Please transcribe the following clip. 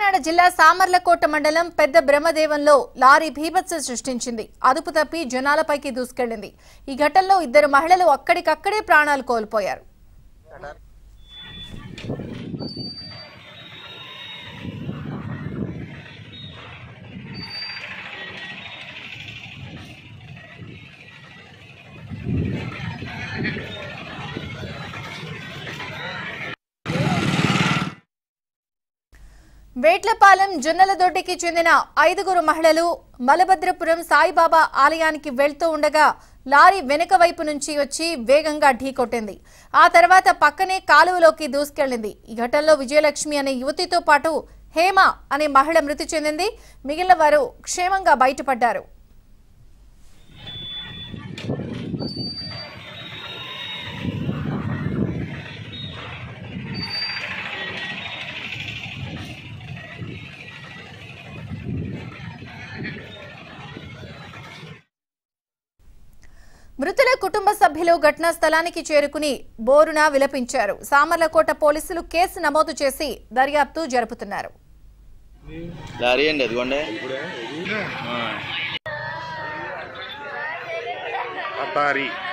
కాకినాడ జిల్లా సామర్లకోట మండలం పెద్ద బ్రహ్మదేవంలో లారీ భీభత్సం సృష్టించింది అదుపు తప్పి జనాలపైకి దూసుకెళ్లింది ఈ ఘటనలో ఇద్దరు మహిళలు అక్కడికక్కడే ప్రాణాలు కోల్పోయారు వేట్లపాలెం జొన్నలదొడ్డికి చెందిన ఐదుగురు మహిళలు మలభద్రపురం సాయిబాబా ఆలయానికి వెళ్తూ ఉండగా లారీ వెనుక వైపు నుంచి వచ్చి వేగంగా ఢీకొట్టింది ఆ తర్వాత పక్కనే కాలువలోకి దూసుకెళ్లింది ఈ ఘటనలో విజయలక్ష్మి అనే యువతితో పాటు హేమ అనే మహిళ మృతి చెందింది మిగిలిన వారు క్షేమంగా బయటపడ్డారు మృతుల కుటుంబ సభ్యులు ఘటనా స్థలానికి చేరుకుని బోరున విలపించారు సామర్లకోట పోలీసులు కేసు నమోదు చేసి దర్యాప్తు జరుపుతున్నారు లారీ అండి అదిగోండి ఆ. అతారి